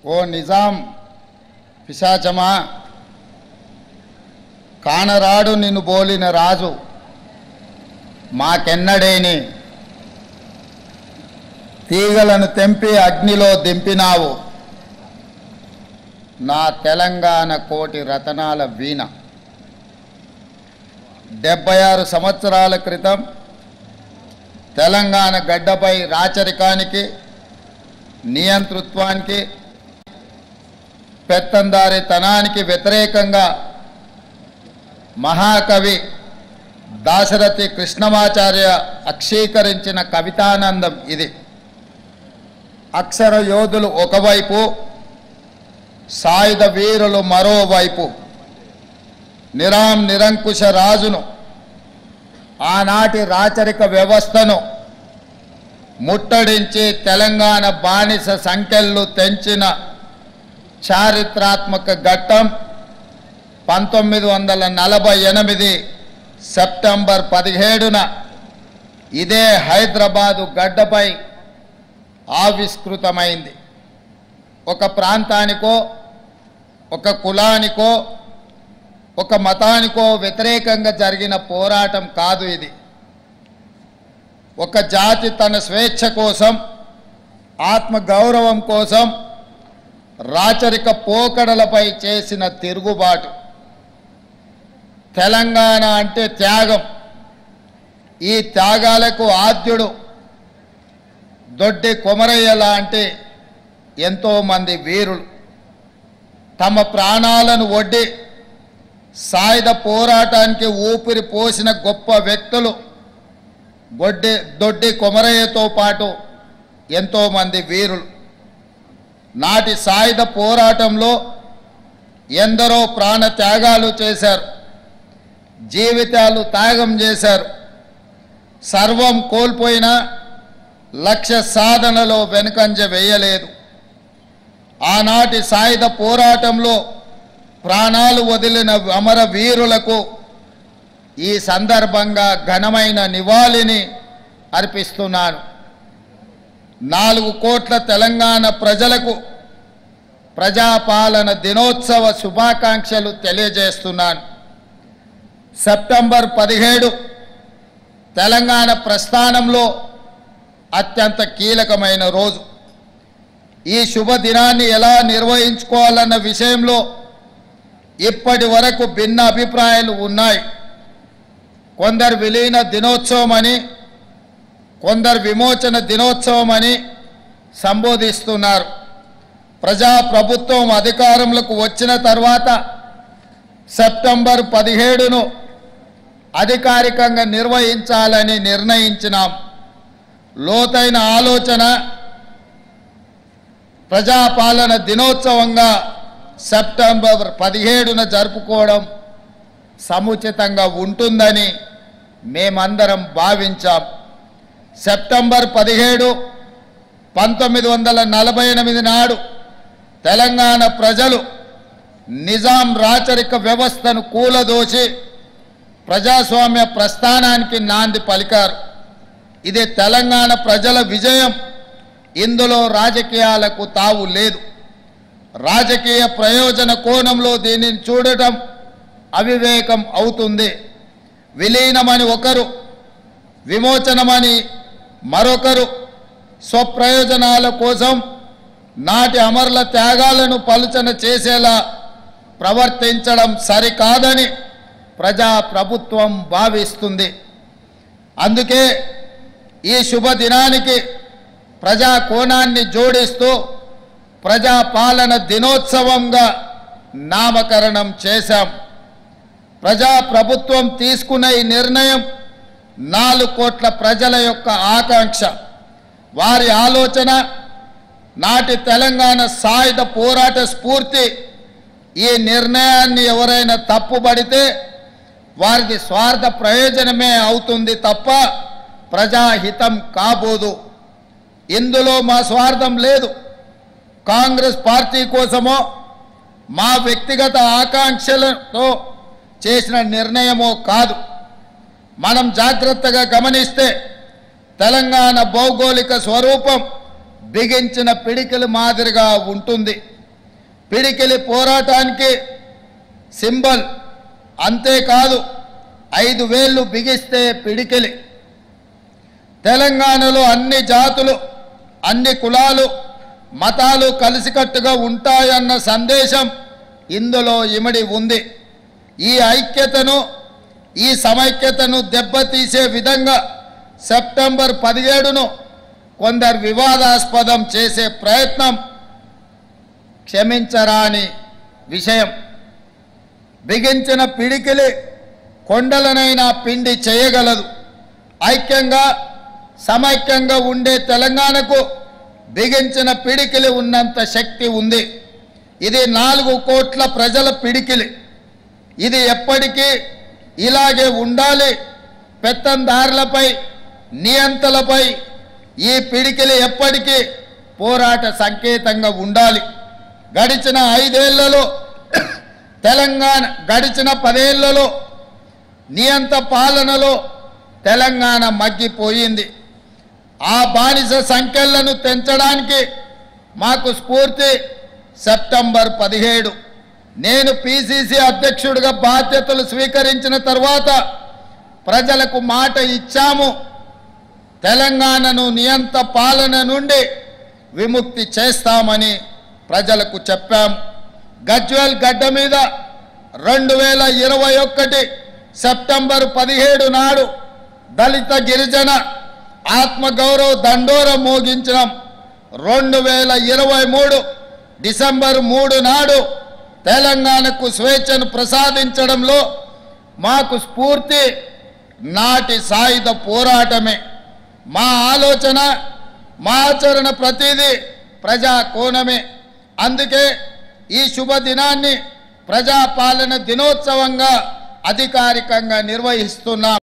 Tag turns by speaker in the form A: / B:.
A: ఓ నిజాం పిశాచమా కానరాడు నిన్ను బోలిన రాజు మాకెన్నడేని తీగలను తెంపి అగ్నిలో దింపినావు నా తెలంగాణ కోటి రతనాల వీణ డెబ్బై ఆరు సంవత్సరాల క్రితం తెలంగాణ గడ్డపై రాచరికానికి నియంతృత్వానికి పెత్తందారితనానికి వ్యతిరేకంగా మహాకవి దాశరథి కృష్ణమాచార్య అక్షీకరించిన కవితానందం ఇది అక్షర యోధులు ఒకవైపు సాయుధ వీరులు మరోవైపు నిరాం నిరంకుశ రాజును ఆనాటి రాచరిక వ్యవస్థను ముట్టడించి తెలంగాణ బానిస సంఖ్యలు తెంచిన చారిత్రాత్మక ఘట్టం పంతొమ్మిది వందల నలభై ఎనిమిది సెప్టెంబర్ పదిహేడున ఇదే హైదరాబాదు గడ్డపై ఆవిష్కృతమైంది ఒక ప్రాంతానికో ఒక కులానికో ఒక మతానికో వ్యతిరేకంగా జరిగిన పోరాటం కాదు ఇది ఒక జాతి తన స్వేచ్ఛ కోసం ఆత్మ గౌరవం కోసం రాచరిక పోకడలపై చేసిన తిరుగుబాటు తెలంగాణ అంటే త్యాగం ఈ త్యాగాలకు ఆద్యుడు దొడ్డి కొమరయ్య లాంటి ఎంతోమంది వీరులు తమ ప్రాణాలను ఒడ్డి సాయుధ పోరాటానికి ఊపిరి పోసిన గొప్ప వ్యక్తులు గొడ్డి దొడ్డి కొమరయ్యతో పాటు ఎంతోమంది వీరులు నాటి సాయుధ పోరాటంలో ఎందరో ప్రాణ త్యాగాలు చేశారు జీవితాలు త్యాగం చేశారు సర్వం కోల్పోయిన లక్ష్య సాధనలో వెనుకంజ వేయలేదు ఆనాటి సాయుధ పోరాటంలో ప్రాణాలు వదిలిన అమర వీరులకు ఈ సందర్భంగా ఘనమైన నివాళిని అర్పిస్తున్నాను నాలుగు కోట్ల తెలంగాణ ప్రజలకు ప్రజాపాలన దినోత్సవ శుభాకాంక్షలు తెలియజేస్తున్నాను సెప్టెంబర్ పదిహేడు తెలంగాణ ప్రస్థానంలో అత్యంత కీలకమైన రోజు ఈ శుభదినాన్ని ఎలా నిర్వహించుకోవాలన్న విషయంలో ఇప్పటి వరకు భిన్న అభిప్రాయాలు ఉన్నాయి కొందరు విలీన దినోత్సవం అని కొందరు విమోచన దినోత్సవం అని సంబోధిస్తున్నారు ప్రజా ప్రభుత్వం అధికారంలోకి వచ్చిన తర్వాత సెప్టెంబర్ పదిహేడును అధికారికంగా నిర్వహించాలని నిర్ణయించినాం లోతైన ఆలోచన ప్రజాపాలన దినోత్సవంగా సెప్టెంబర్ పదిహేడున జరుపుకోవడం సముచితంగా ఉంటుందని మేమందరం భావించాం సెప్టెంబర్ పదిహేడు పంతొమ్మిది వందల నలభై ఎనిమిది నాడు తెలంగాణ ప్రజలు నిజాం రాచరిక వ్యవస్థను కూలదోసి ప్రజాస్వామ్య ప్రస్థానానికి నాంది పలికారు ఇది తెలంగాణ ప్రజల విజయం ఇందులో రాజకీయాలకు తావు లేదు రాజకీయ ప్రయోజన కోణంలో దీనిని చూడటం అవివేకం అవుతుంది విలీనమని ఒకరు విమోచనమని మరొకరు స్వప్రయోజనాల కోసం నాటి అమరుల త్యాగాలను పలుచన చేసేలా ప్రవర్తించడం సరికాదని ప్రజా ప్రభుత్వం భావిస్తుంది అందుకే ఈ శుభదినానికి ప్రజా కోణాన్ని జోడిస్తూ ప్రజాపాలన దినోత్సవంగా నామకరణం చేశాం ప్రజా ప్రభుత్వం తీసుకున్న ఈ నిర్ణయం నాలుగు కోట్ల ప్రజల యొక్క ఆకాంక్ష వారి ఆలోచన నాటి తెలంగాణ సాయుధ పోరాట స్ఫూర్తి ఈ నిర్ణయాన్ని ఎవరైనా తప్పుబడితే వారిది స్వార్థ ప్రయోజనమే అవుతుంది తప్ప ప్రజాహితం కాబోదు ఇందులో మా స్వార్థం లేదు కాంగ్రెస్ పార్టీ కోసమో మా వ్యక్తిగత ఆకాంక్షలతో చేసిన నిర్ణయమో కాదు మనం జాగ్రత్తగా గమనిస్తే తెలంగాణ భౌగోళిక స్వరూపం బిగించిన పిడికిల మాదిరిగా ఉంటుంది పిడికిలి పోరాటానికి సింబల్ అంతేకాదు ఐదు వేళ్ళు బిగిస్తే పిడికిలి తెలంగాణలో అన్ని జాతులు అన్ని కులాలు మతాలు కలిసికట్టుగా ఉంటాయన్న సందేశం ఇందులో ఇమిడి ఉంది ఈ ఐక్యతను ఈ సమైక్యతను దెబ్బతీసే విధంగా సెప్టెంబర్ పదిహేడును కొందరు వివాదాస్పదం చేసే ప్రయత్నం క్షమించరాని విషయం బిగించిన పిడికిలి కొండలనైనా పిండి చేయగలదు ఐక్యంగా సమైక్యంగా ఉండే తెలంగాణకు బిగించిన పిడికిలి ఉన్నంత శక్తి ఉంది ఇది నాలుగు కోట్ల ప్రజల పిడికిలి ఇది ఎప్పటికీ ఇలాగే ఉండాలి పెత్తందారులపై నియంతలపై ఈ పిడికిలి ఎప్పటికీ పోరాట సంకేతంగా ఉండాలి గడిచిన ఐదేళ్లలో తెలంగాణ గడిచిన పదేళ్లలో నియంత పాలనలో తెలంగాణ మగ్గిపోయింది ఆ బానిస సంఖ్యలను తెంచడానికి మాకు స్ఫూర్తి సెప్టెంబర్ పదిహేడు నేను పిసిసి అధ్యక్షుడిగా బాధ్యతలు స్వీకరించిన తర్వాత ప్రజలకు మాట ఇచ్చాము తెలంగాణను నియంత పాలన నుండి విముక్తి చేస్తామని ప్రజలకు చెప్పాం గజ్వెల్ గడ్డ మీద రెండు వేల ఇరవై ఒకటి సెప్టెంబర్ పదిహేడు నాడు దళిత గిరిజన ఆత్మగౌరవ దండోర మోగించడం రెండు వేల ఇరవై మూడు డిసెంబర్ మూడు నాడు తెలంగాణకు స్వేచ్ఛను ప్రసాదించడంలో మాకు స్ఫూర్తి నాటి సాయుధ పోరాటమే మా ఆలోచన మా ఆచరణ ప్రతిదీ ప్రజా కోణమే అందుకే ఈ శుభదినాన్ని ప్రజాపాలన దినోత్సవంగా అధికారికంగా నిర్వహిస్తున్నాం